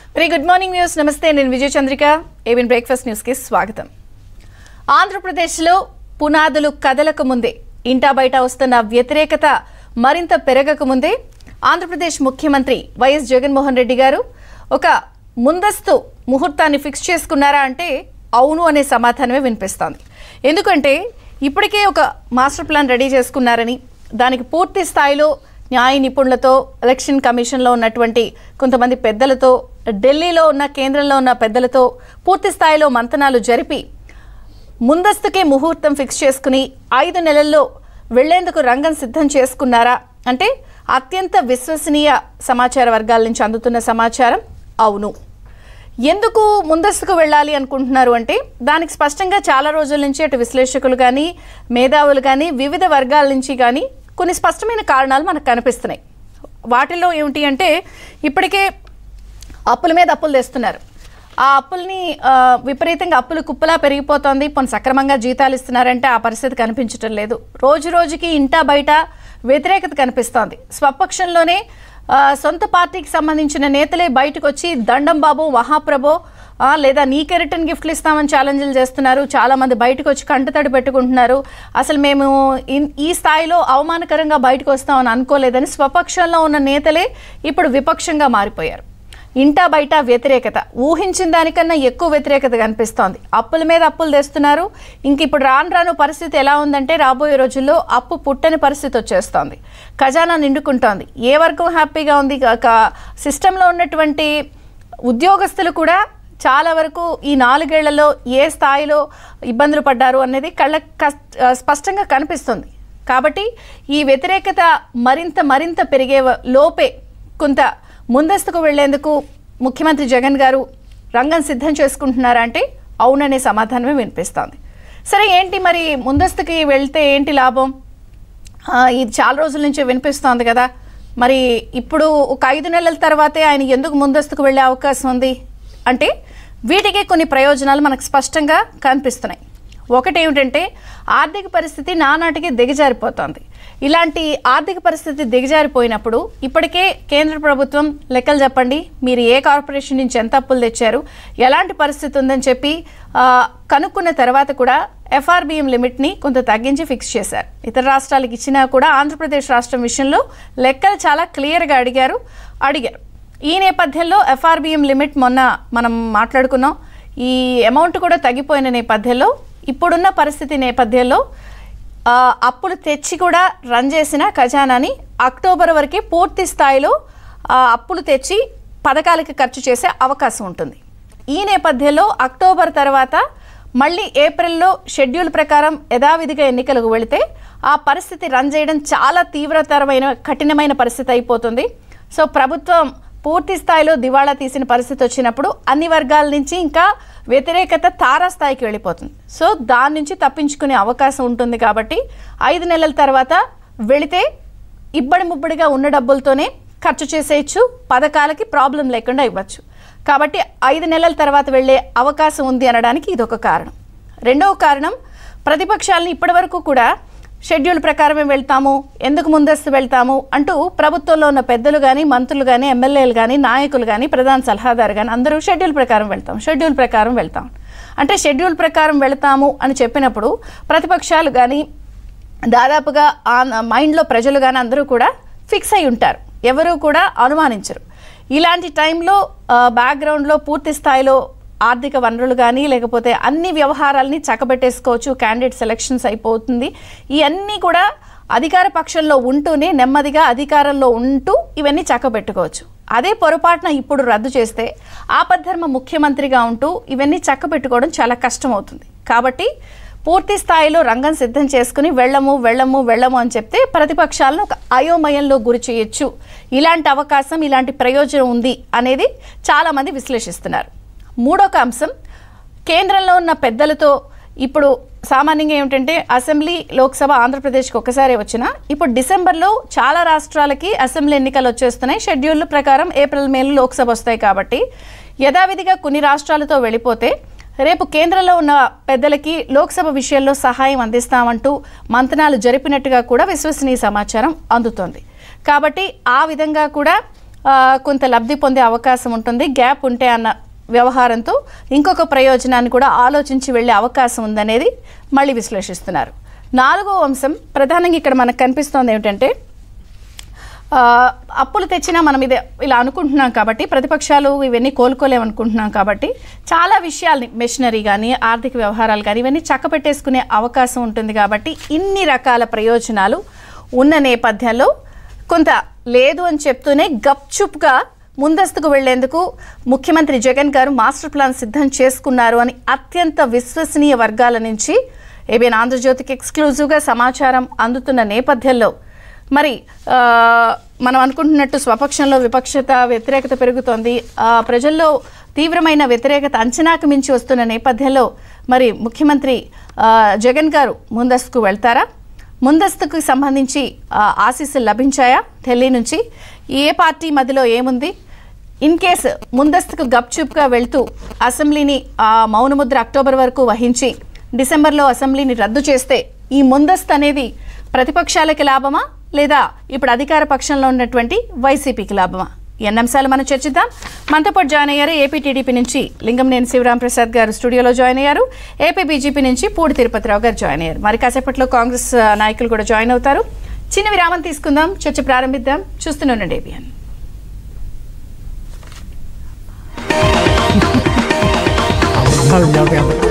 very good morning news నమస్తే నేను విజయ Chandrika ఏవిన్ breakfast న్యూస్కి స్వాగతం ఆంధ్రప్రదేశ్లో పునాదులు కదలక ముందే ఇంటా బయట వస్తున్న వ్యతిరేకత మరింత పెరగక ముందే ఆంధ్రప్రదేశ్ ముఖ్యమంత్రి వైఎస్ జగన్మోహన్ రెడ్డి గారు ఒక ముందస్తు ముహూర్తాన్ని ఫిక్స్ చేసుకున్నారా అంటే అవును అనే సమాధానమే వినిపిస్తోంది ఎందుకంటే ఇప్పటికే ఒక మాస్టర్ ప్లాన్ రెడీ చేసుకున్నారని దానికి పూర్తి స్థాయిలో న్యాయ నిపుణులతో ఎలక్షన్ కమిషన్లో ఉన్నటువంటి కొంతమంది పెద్దలతో ఢిల్లీలో ఉన్న కేంద్రంలో ఉన్న పెద్దలతో పూర్తి స్థాయిలో మంతనాలు జరిపి ముందస్తుకే ముహూర్తం ఫిక్స్ చేసుకుని ఐదు నెలల్లో వెళ్లేందుకు రంగం సిద్ధం చేసుకున్నారా అంటే అత్యంత విశ్వసనీయ సమాచార వర్గాల నుంచి అందుతున్న సమాచారం అవును ఎందుకు ముందస్తుకు వెళ్ళాలి అనుకుంటున్నారు అంటే దానికి స్పష్టంగా చాలా రోజుల నుంచి అటు విశ్లేషకులు కానీ మేధావులు కానీ వివిధ వర్గాల నుంచి కానీ కొన్ని స్పష్టమైన కారణాలు మనకు కనిపిస్తున్నాయి వాటిలో ఏమిటి అంటే ఇప్పటికే అప్పుల మీద అప్పులు తెస్తున్నారు ఆ అప్పుల్ని ఆ, విపరీతంగా అప్పులు కుప్పలా పెరిగిపోతోంది కొన్ని సక్రమంగా జీతాలు ఇస్తున్నారంటే ఆ పరిస్థితి కనిపించటం లేదు రోజు రోజుకి ఇంటా బయట వ్యతిరేకత కనిపిస్తోంది స్వపక్షంలోనే ఆ, సొంత పార్టీకి సంబంధించిన నేతలే బయటకు వచ్చి దండం బాబు మహాప్రభో ఆ, లేదా నీకే రిటర్న్ గిఫ్ట్లు ఇస్తామని ఛాలెంజ్లు చేస్తున్నారు చాలా మంది బయటకు వచ్చి కంటతడి పెట్టుకుంటున్నారు అసలు మేము ఇన్- ఈ స్థాయిలో అవమానకరంగా బయటకు వస్తామని అనుకోలేదని స్వపక్షంలో ఉన్న నేతలే ఇప్పుడు విపక్షంగా మారిపోయారు ఇంటా బయట వ్యతిరేకత ఊహించిన దానికన్నా ఎక్కువ వ్యతిరేకత కనిపిస్తోంది అప్పుల మీద అప్పులు తెస్తున్నారు ఇంక ఇప్పుడు రాను రాను పరిస్థితి ఎలా ఉందంటే రాబోయే రోజుల్లో అప్పు పుట్టని పరిస్థితి వచ్చేస్తోంది ఖజానా నిండుకుంటోంది ఏ వర్గం హ్యాపీగా ఉంది సిస్టంలో ఉన్నటువంటి ఉద్యోగస్తులు కూడా చాలా వరకు ఈ నాలుగేళ్లలో ఏ స్థాయిలో ఇబ్బందులు పడ్డారు అనేది కళ్ళ కస్- ఆ, స్పష్టంగా కనిపిస్తుంది కాబట్టి ఈ వ్యతిరేకత మరింత మరింత పెరిగే వ- లోపే కొంత ముందస్తుకు వెళ్లేందుకు ముఖ్యమంత్రి జగన్ గారు రంగం సిద్ధం చేసుకుంటున్నారా అంటే అవుననే సమాధానమే వినిపిస్తోంది సరే ఏంటి మరి ముందస్తుకి వెళ్తే ఏంటి లాభం ఆ, ఇది చాలా రోజుల నుంచి వినిపిస్తోంది కదా మరి ఇప్పుడు ఒక ఐదు నెలల తర్వాతే ఆయన ఎందుకు ముందస్తుకు వెళ్ళే అవకాశం ఉంది అంటే వీటికి కొన్ని ప్రయోజనాలు మనకు స్పష్టంగా కనిపిస్తున్నాయి ఒకటి ఏమిటంటే ఆర్థిక పరిస్థితి నానాటికి దిగజారిపోతోంది ఇలాంటి ఆర్థిక పరిస్థితి దిగజారిపోయినప్పుడు ఇప్పటికే కేంద్ర ప్రభుత్వం లెక్కలు చెప్పండి మీరు ఏ కార్పొరేషన్ నుంచి ఎంత అప్పులు తెచ్చారు ఎలాంటి పరిస్థితి ఉందని చెప్పి ఆ, కనుక్కున్న తర్వాత కూడా ఎఫ్ఆర్బిఎం లిమిట్ని కొంత తగ్గించి ఫిక్స్ చేశారు ఇతర రాష్ట్రాలకు ఇచ్చినా కూడా ఆంధ్రప్రదేశ్ రాష్ట్రం విషయంలో లెక్కలు చాలా క్లియర్గా అడిగారు అడిగారు ఈ నేపథ్యంలో ఎఫ్ఆర్బిఎం లిమిట్ మొన్న మనం మాట్లాడుకున్నాం ఈ అమౌంట్ కూడా తగ్గిపోయిన నేపథ్యంలో ఇప్పుడున్న పరిస్థితి నేపథ్యంలో ఆ, అప్పులు తెచ్చి కూడా రన్ చేసిన ఖజానాని అక్టోబర్ వరకే పూర్తి స్థాయిలో ఆ, అప్పులు తెచ్చి పథకాలకి ఖర్చు చేసే అవకాశం ఉంటుంది ఈ నేపథ్యంలో అక్టోబర్ తర్వాత మళ్ళీ ఏప్రిల్లో షెడ్యూల్ ప్రకారం యథావిధిగా ఎన్నికలకు వెళితే ఆ పరిస్థితి రన్ చేయడం చాలా తీవ్రతరమైన కఠినమైన పరిస్థితి అయిపోతుంది సో ప్రభుత్వం పూర్తి స్థాయిలో దివాళా తీసిన పరిస్థితి వచ్చినప్పుడు అన్ని వర్గాల నుంచి ఇంకా వ్యతిరేకత తారాస్థాయికి వెళ్ళిపోతుంది సో దాని నుంచి తప్పించుకునే అవకాశం ఉంటుంది కాబట్టి ఐదు నెలల తర్వాత వెళితే ఇబ్బడి ముబ్బడిగా ఉన్న డబ్బులతోనే ఖర్చు చేసేయచ్చు పథకాలకి ప్రాబ్లం లేకుండా ఇవ్వచ్చు కాబట్టి ఐదు నెలల తర్వాత వెళ్ళే అవకాశం ఉంది అనడానికి ఇదొక కారణం రెండవ కారణం ప్రతిపక్షాలని ఇప్పటివరకు కూడా షెడ్యూల్ ప్రకారమే వెళ్తాము ఎందుకు ముందస్తు వెళ్తాము అంటూ ప్రభుత్వంలో ఉన్న పెద్దలు కానీ మంత్రులు కానీ ఎమ్మెల్యేలు కానీ నాయకులు కానీ ప్రధాన సలహాదారు కానీ అందరూ షెడ్యూల్ ప్రకారం వెళ్తాం షెడ్యూల్ ప్రకారం వెళ్తాం అంటే షెడ్యూల్ ప్రకారం వెళ్తాము అని చెప్పినప్పుడు ప్రతిపక్షాలు కానీ దాదాపుగా ఆ మైండ్లో ప్రజలు కానీ అందరూ కూడా ఫిక్స్ అయి ఉంటారు ఎవరూ కూడా అనుమానించరు ఇలాంటి టైంలో ఆ, బ్యాక్గ్రౌండ్లో పూర్తి స్థాయిలో ఆర్థిక వనరులు కానీ లేకపోతే అన్ని వ్యవహారాలని చక్కబెట్టేసుకోవచ్చు క్యాండిడేట్ సెలక్షన్స్ అయిపోతుంది ఇవన్నీ కూడా అధికార పక్షంలో ఉంటూనే నెమ్మదిగా అధికారంలో ఉంటూ ఇవన్నీ చక్కబెట్టుకోవచ్చు అదే పొరపాటున ఇప్పుడు రద్దు చేస్తే ఆపద్ధర్మ ముఖ్యమంత్రిగా ఉంటూ ఇవన్నీ చక్కబెట్టుకోవడం చాలా కష్టం అవుతుంది కాబట్టి పూర్తి స్థాయిలో రంగం సిద్ధం చేసుకుని వెళ్ళము వెళ్ళము వెళ్ళము అని చెప్తే ప్రతిపక్షాలను ఒక అయోమయంలో గురి చేయొచ్చు ఇలాంటి అవకాశం ఇలాంటి ప్రయోజనం ఉంది అనేది చాలామంది విశ్లేషిస్తున్నారు మూడొక అంశం కేంద్రంలో ఉన్న పెద్దలతో ఇప్పుడు సామాన్యంగా ఏమిటంటే అసెంబ్లీ లోక్సభ ఆంధ్రప్రదేశ్కి ఒక్కసారి వచ్చినా ఇప్పుడు డిసెంబర్లో చాలా రాష్ట్రాలకి అసెంబ్లీ ఎన్నికలు వచ్చేస్తున్నాయి షెడ్యూల్ ప్రకారం ఏప్రిల్ మేలో లోక్సభ వస్తాయి కాబట్టి యథావిధిగా కొన్ని రాష్ట్రాలతో వెళ్ళిపోతే రేపు కేంద్రంలో ఉన్న పెద్దలకి లోక్సభ విషయంలో సహాయం అందిస్తామంటూ మంతనాలు జరిపినట్టుగా కూడా విశ్వసనీయ సమాచారం అందుతోంది కాబట్టి ఆ విధంగా కూడా ఆ, కొంత లబ్ధి పొందే అవకాశం ఉంటుంది గ్యాప్ ఉంటే అన్న వ్యవహారంతో ఇంకొక ప్రయోజనాన్ని కూడా ఆలోచించి వెళ్ళే అవకాశం ఉందనేది మళ్ళీ విశ్లేషిస్తున్నారు నాలుగో అంశం ప్రధానంగా ఇక్కడ మనకు కనిపిస్తోంది ఏమిటంటే ఆ, అప్పులు తెచ్చినా మనం ఇది ఇలా అనుకుంటున్నాం కాబట్టి ప్రతిపక్షాలు ఇవన్నీ కోలుకోలేమనుకుంటున్నాం కాబట్టి చాలా విషయాల్ని మెషినరీ కానీ ఆర్థిక వ్యవహారాలు కానీ ఇవన్నీ చక్కపెట్టేసుకునే అవకాశం ఉంటుంది కాబట్టి ఇన్ని రకాల ప్రయోజనాలు ఉన్న నేపథ్యంలో కొంత లేదు అని చెప్తూనే గప్చుప్గా ముందస్తుకు వెళ్లేందుకు ముఖ్యమంత్రి జగన్ గారు మాస్టర్ ప్లాన్ సిద్ధం చేసుకున్నారు అని అత్యంత విశ్వసనీయ వర్గాల నుంచి ఏబిఎన్ ఆంధ్రజ్యోతికి ఎక్స్క్లూజివ్గా సమాచారం అందుతున్న నేపథ్యంలో మరి ఆ, మనం అనుకుంటున్నట్టు స్వపక్షంలో విపక్షత వ్యతిరేకత పెరుగుతోంది ఆ, ప్రజల్లో తీవ్రమైన వ్యతిరేకత అంచనాకు మించి వస్తున్న నేపథ్యంలో మరి ముఖ్యమంత్రి ఆ, జగన్ గారు ముందస్తుకు వెళ్తారా ముందస్తుకు సంబంధించి ఆ, ఆశీస్సులు లభించాయా ఢిల్లీ నుంచి ఏ పార్టీ మధ్యలో ఏముంది ఇన్ కేస్ ముందస్తుకు గప్చుప్గా వెళ్తూ అసెంబ్లీని ఆ, మౌనముద్ర అక్టోబర్ వరకు వహించి డిసెంబర్లో అసెంబ్లీని రద్దు చేస్తే ఈ ముందస్తు అనేది ప్రతిపక్షాలకి లాభమా లేదా ఇప్పుడు అధికార పక్షంలో ఉన్నటువంటి వైసీపీకి లాభమా ఈ అన్ని అంశాలు మనం చర్చిద్దాం మనతో పాటు జాయిన్ అయ్యారు ఏపీ టీడీపీ నుంచి లింగంనేని శివరాం ప్రసాద్ గారు స్టూడియోలో జాయిన్ అయ్యారు ఏపీ బీజేపీ నుంచి పూడి తిరుపతిరావు గారు జాయిన్ అయ్యారు మరి కాసేపట్లో కాంగ్రెస్ ఆ, నాయకులు కూడా జాయిన్ అవుతారు చిన్న విరామం తీసుకుందాం చర్చ ప్రారంభిద్దాం చూస్తూనే ఉండండి ఏబిఎన్ Hadi ya